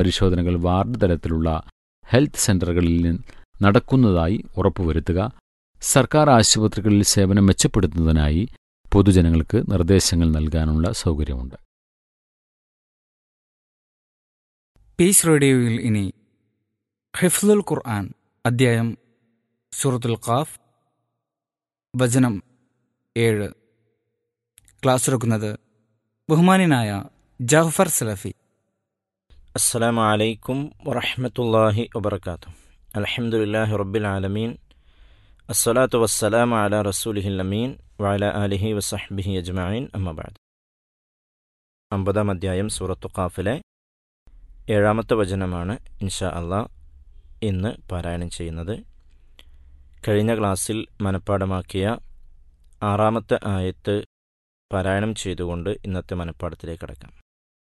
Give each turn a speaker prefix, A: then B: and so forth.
A: പരിശോധനകൾ വാർഡ് തലത്തിലുള്ള ഹെൽത്ത് സെന്ററുകളിൽ നടക്കുന്നതായി ഉറപ്പുവരുത്തുക സർക്കാർ ആശുപത്രികളിൽ സേവനം മെച്ചപ്പെടുത്തുന്നതിനായി പൊതുജനങ്ങൾക്ക് നിർദ്ദേശങ്ങൾ നൽകാനുള്ള സൗകര്യമുണ്ട്
B: പീസ് റേഡിയോയിൽ ഇനി ഹിഫ്ലുൽ ഖുർആൻ അദ്ധ്യായം സൂറത്തുൽ ഖാഫ് വചനം ഏഴ് ക്ലാസ് എടുക്കുന്നത് ബഹുമാനായ ജാഫർ സലഫി
C: السلام عليكم ورحمة الله وبركاته الحمد لله رب العالمين الصلاة والسلام على رسوله الأمين وعلى آله وصحبه أجمعين أما بعد അമ്പതാം അധ്യായം സൂറത്തു ഖാഫിലെ ഏഴാമത്തെ വചനമാണ് ഇൻഷാ അള്ളാ ഇന്ന് പാരായണം ചെയ്യുന്നത് കഴിഞ്ഞ ക്ലാസ്സിൽ മനഃപ്പാടമാക്കിയ ആറാമത്തെ ആയത്ത് പാരായണം ചെയ്തുകൊണ്ട് ഇന്നത്തെ മനഃപ്പാടത്തിലേക്ക് കടക്കാം